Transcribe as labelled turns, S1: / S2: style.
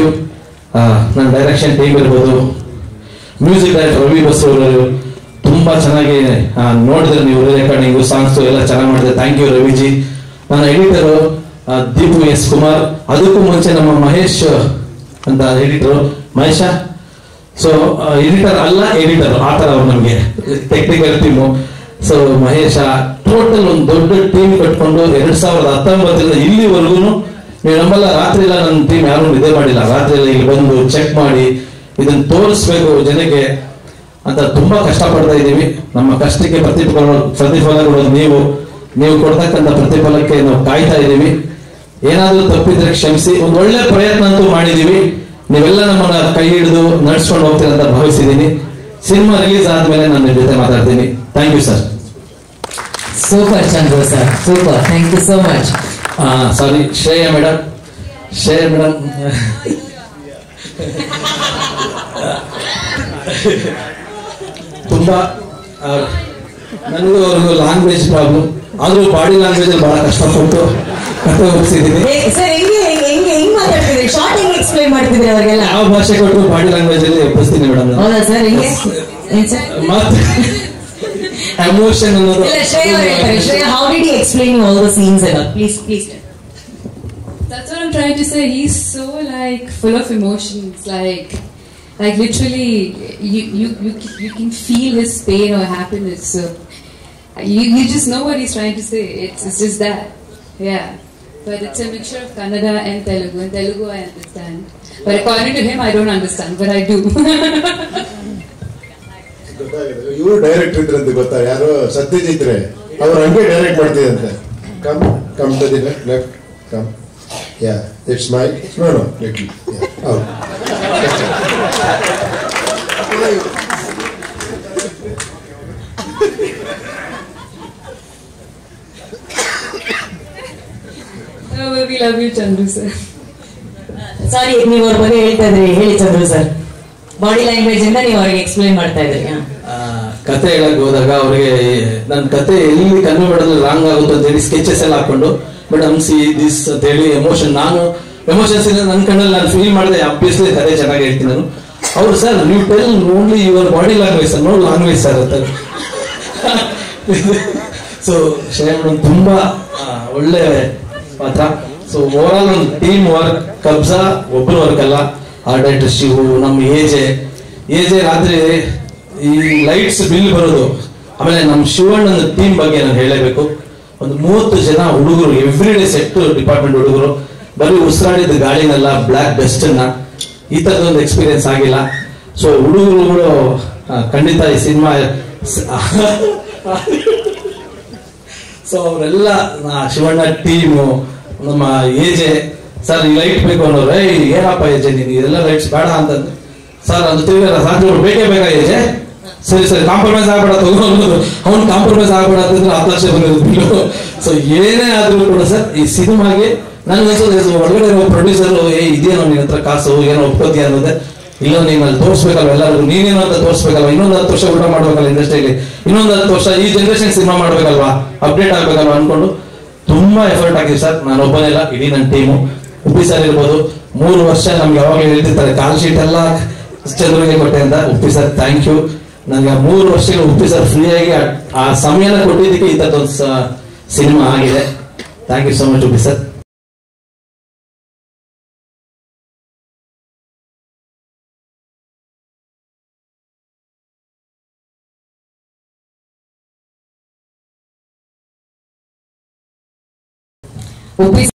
S1: You ನನ್ನ direction team ಇರ್ಬೋದು music director Ravi Basrur ಅವರು ತುಂಬಾ ಚೆನ್ನಾಗಿ ಆ, ನೋಡಿದ್ರೆ ನೀವು ರೆಕಾರ್ಡಿಂಗು ಸಾಂಗ್ಸ್ ಎಲ್ಲ ಚೆನ್ನಾಗಿ ಮಾಡಿದ್ರೆ ಥ್ಯಾಂಕ್ ಯು ರವಿಜಿ ನನ್ನ ಎಡಿಟರು ದೀಪು ಎಸ್ ಕುಮಾರ್ ಅದಕ್ಕೂ ಮುಂಚೆ ನಮ್ಮ ಮಹೇಶ್ ಅಂತ ಎಡಿಟರು ಮಹೇಶ ಸೊ ಎಡಿಟರ್ ಅಲ್ಲ ಎಡಿಟರ್ ಆ ಥರ ಅವ್ರು ನಮಗೆ technical team so Mahesh total ಒಂದು ದೊಡ್ಡ ಟೀಮ್ ಕಟ್ಕೊಂಡು ಎರಡ್ ಸಾವಿರದ ಹತ್ತೊಂಬತ್ತರಿಂದ ಇಲ್ಲಿವರೆಗೂ ನೀವು ನಮ್ಮಲ್ಲ ರಾತ್ರಿ ಎಲ್ಲ ನನ್ನ ಟೀಮ್ ಯಾರು ನಿದ್ದೆ ಮಾಡಿಲ್ಲ ರಾತ್ರಿ ಎಲ್ಲ ಇಲ್ಲಿ ಬಂದು ಚೆಕ್ ಮಾಡಿ ಇದನ್ನ ತೋರಿಸ್ಬೇಕು ಜನಕ್ಕೆ ಅಂತ ತುಂಬಾ ಕಷ್ಟಪಡ್ತಾ ಇದ್ದೀವಿ ನಮ್ಮ ಕಷ್ಟಕ್ಕೆ ಪ್ರತಿಫಲ ಪ್ರತಿಫಲ ಕೊಡೋದು ನೀವು ನೀವು ಕೊಡ್ತಕ್ಕಂಥ ಪ್ರತಿಫಲಕ್ಕೆ ನಾವು ಕಾಯ್ತಾ ಇದ್ದೀವಿ ಏನಾದ್ರೂ ತಪ್ಪಿದ್ರೆ ಕ್ಷಮಿಸಿ ಒಂದು ಒಳ್ಳೆ ಪ್ರಯತ್ನ ಅಂತೂ ಮಾಡಿದೀವಿ ನೀವೆಲ್ಲ ನಮ್ಮನ್ನ ಕೈ ಹಿಡಿದು ನಡ್ಸ್ಕೊಂಡು ಹೋಗ್ತೀರ ಅಂತ ಭಾವಿಸಿದ್ದೀನಿ ಸಿನಿಮಾ ರಿಲೀಸ್ ಆದ್ಮೇಲೆ ನಾನು ನಿಮ್ ಜೊತೆ ಮಾತಾಡ್ತೀನಿ thank you sir
S2: super Chandru sir super thank you so much
S1: sorry Shreya madam Shreya madam ತುಂಬಾ ಆ, ನನಗೂ ಅವ್ರಿಗೂ ಲ್ಯಾಂಗ್ವೇಜ್ ಪ್ರಾಬ್ಲಮ್ ಆದ್ರೂ ಬಾಡಿ ಲ್ಯಾಂಗ್ವೇಜ್ ಅಲ್ಲಿ ಬಹಳ ಕಷ್ಟಪಟ್ಟು ಕತೆ ಒಪ್ಪಿಸಿದ್ದೀನಿ
S2: ಸರ್ ಹೆಂಗೆ ಹೆಂಗೆ ಹೆಂಗೆ ಹೆಂಗ್ ಮಾತಾಡ್ತಿದ್ರಿ ಶಾರ್ಟ್ ಹೆಂಗ್ ಎಕ್ಸ್ಪ್ಲೈನ್ ಮಾಡ್ತಿದ್ರಿ ಅವ್ರಿಗೆಲ್ಲ
S1: ಯಾವ ಭಾಷೆ ಕೊಟ್ಟರು ಬಾಡಿ ಲ್ಯಾಂಗ್ವೇಜ್ ಅಲ್ಲಿ ಒಪ್ಪಿಸ್ತೀನಿ ಮೇಡಮ್
S2: ಹೌದಾ ಸರ್ ಹೆಂಗೆ ಏನ್ ಸರ್
S1: ಮತ್ತೆ ಎಮೋಷನ್ ಅನ್ನೋದು
S2: ಇಲ್ಲ ಶ್ರೇಯ ಅವ್ರು ಹೇಳ್ತಾರೆ Shreya how did you explain all the scenes ಎಲ್ಲ please please
S3: That's what I'm trying to say. He's so like full of emotions, like like literally you you you, you can feel his pain or happiness. So you, you just know what he's trying to say. It's it's just that, yeah. But it's a mixture of Kannada and Telugu. And Telugu I understand, but according to him, I don't understand, but I do.
S4: ಗೊತ್ತಾಗಿದೆ ಇವರು director ಇದ್ರಂತೆ ಗೊತ್ತಾ ಯಾರು ಸತ್ಯಜಿತ್ರೆ ಅವ್ರು ಹಂಗೆ direct ಮಾಡ್ತಿದಂತೆ come come to the left come ya it's my no no let ಹೌದು
S3: so we love you, Chandru sir.
S2: Sorry ನೀವು ಅವ್ರ ಬಗ್ಗೆ ಹೇಳ್ತಾ ಇದ್ರಿ ಹೇಳಿ ಚಂದ್ರು ಸರ್ ಬಾಡಿ ಲ್ಯಾಂಗ್ವೇಜ್ ಇಂದ ನೀವು ಅವ್ರಿಗೆ ಎಕ್ಸ್ಪ್ಲೈನ್ ಮಾಡ್ತಾ ಇದ್ರಿ ಹಾ.
S1: ಆ, ಕತೆ ಹೇಳಕ್ ಹೋದಾಗ ಅವ್ರಿಗೆ ನನ್ನ ಕತೆ ಎಲ್ಲಿ ಕನ್ವೆ ಮಾಡೋದು ರಾಂಗ್ ಆಗುತ್ತೆ ಅಂತ ಹೇಳಿ ಸ್ಕೆಚಸ್ ಎಲ್ಲ ಹಾಕೊಂಡು ಬಟ್ ಸಿ ದಿಸ್ ಅಂತ ಹೇಳಿ ಎಮೋಷನ್ ನಾನು ಎಮೋಷನ್ಸ್ ಇಲ್ಲ ನನ್ನ ಕಣ್ಣಲ್ಲಿ ನಾನು ಫೀಲ್ ಮಾಡಿದೆ ಅಬ್ವಿಯಸ್ಲಿ ಕತೆ ಚೆನ್ನಾಗಿ ಹೇಳ್ತೀನಿ ನಾನು ಅವ್ರು ಸರ್ ನೀವು tell only your body language sir no language sir ಅಂತ ಸೊ ಶ್ರೇಯ ಮೇಡಮ್ ತುಂಬಾ ಆ, ಒಳ್ಳೆ ಪಾತ್ರ ಸೊ ಓವರ್ ಆಲ್ ಒಂದು ಟೀಮ್ ವರ್ಕ್ ಕಬ್ಜಾ ಒಬ್ಬರು ವರ್ಕ್ ಅಲ್ಲ ಆ ಡೈರೆಕ್ಟರ್ ಶಿವು ನಮ್ಮ ಏಜೆ ಏಜೆ ರಾತ್ರಿ ಈ ಲೈಟ್ಸ್ ಬಿಲ್ ಬರೋದು ಆಮೇಲೆ ನಮ್ಮ ಶಿವಣ್ಣನ ಟೀಮ್ ಬಗ್ಗೆ ನಾನು ಹೇಳಬೇಕು ಒಂದು ಮೂವತ್ತು ಜನ ಹುಡುಗರು ಎವ್ರಿ ಡೇ ಸೆಟ್ ಡಿಪಾರ್ಟ್ಮೆಂಟ್ ಹುಡುಗರು ಬರೀ ಉಸಿರಾಡಿದ ಗಾಳಿನೆಲ್ಲ ಬ್ಲ್ಯಾಕ್ ಡಸ್ಟ್ ಅನ್ನ ಈ ತರದೊಂದು ಎಕ್ಸ್ಪೀರಿಯನ್ಸ್ ಆಗಿಲ್ಲ ಸೊ ಹುಡುಗರುಗಳು ಆ, ಖಂಡಿತ ಈ ಸಿನಿಮಾ ಸೊ ಅವರೆಲ್ಲ ಶಿವಣ್ಣ ಟೀಮು ನಮ್ಮ ಏಜೆ ಸರ್ ಈ ಲೈಟ್ ಬೇಕು ಅನ್ನೋರು ಏಯ್ ಏನಪ್ಪ ಏಜೆ ನೀನು ಇದೆಲ್ಲ ಲೈಟ್ಸ್ ಬೇಡ ಅಂತಂದ್ರೆ ಸರ್ ಅದು ತಿರ್ಗಿ ರಾತ್ರಿ ಹೊತ್ತು ಬೇಕೇ ಬೇಕಾ ಏಜೆ ಸರಿ ಸರಿ ಕಾಂಪ್ರಮೈಸ್ ಆಗ್ಬೇಡ ತಗೋ ಅನ್ನೋದು ಅವ್ನು ಕಾಂಪ್ರಮೈಸ್ ಆಗ್ಬೇಡ ಅಂತಂದ್ರೆ ಹತ್ತು ಲಕ್ಷ ಬಂದಿರೋದು ಸೊ ಏನೇ ಆದ್ರೂ ಕೂಡ ಸರ್ ಈ ಸಿನಿಮಾಗೆ ನನಗನ್ಸೋದು ಒಳಗಡೆ ಇರೋ ಪ್ರೊಡ್ಯೂಸರ್ ಏ ಇದೇನೋ ನಿನ್ನ ಹತ್ರ ಕಾಸು ಏನೋ ಒಪ್ಕೋತೀಯ ಅನ್ನೋದೇ ಇಲ್ಲ ನೀನು ಅಲ್ಲಿ ತೋರಿಸ್ಬೇಕಲ್ವ ಎಲ್ಲರಿಗೂ ನೀನೇನು ಅಂತ ತೋರಿಸ್ಬೇಕಲ್ವ ಇನ್ನೊಂದು ಹತ್ತು ವರ್ಷ ಊಟ ಮಾಡ್ಬೇಕಲ್ಲ ಇಂಡಸ್ಟ್ರಿಯಲ್ಲಿ ಇನ್ನೊಂದು ಹತ್ತು ವರ್ಷ ಈ ಜನರೇಷನ್ ಸಿನಿಮಾ ಮಾಡ್ಬೇಕಲ್ವಾ ಅಪ್ಡೇಟ್ ಆಗ್ಬೇಕಲ್ವಾ ಅನ್ಕೊಂಡು ತುಂಬಾ ಎಫರ್ಟ್ ಆಗಿದೆ ಸರ್ ನಾನು ಒಬ್ಬನೇ ಇಲ್ಲ ಇಡೀ ನನ್ನ ಟೀಮು ಉಪ್ಪಿ ಸರ್ ಇರ್ಬೋದು ಮೂರು ವರ್ಷ ನಮ್ಗೆ ಯಾವಾಗಲೂ ಹೇಳ್ತಿರ್ತಾರೆ ಕಾಲ್ ಶೀಟ್ ಎಲ್ಲ ಚಂದ್ರಿಗೆ ಕೊಟ್ಟೆ ಅಂತ ಉಪ್ಪಿ ಸರ್ ಥ್ಯಾಂಕ್ ಯು ನನಗೆ ಆ ಮೂರು ವರ್ಷಗಳು ಉಪ್ಪಿ ಸರ್ ಫ್ರೀಯಾಗಿ ಆ ಸಮಯನ ಕೊಟ್ಟಿದ್ದಕ್ಕೆ ಇಂಥದ್ದೊಂದು ಸಿನಿಮಾ ಆಗಿದೆ thank you so much Uppi sir
S2: Uppi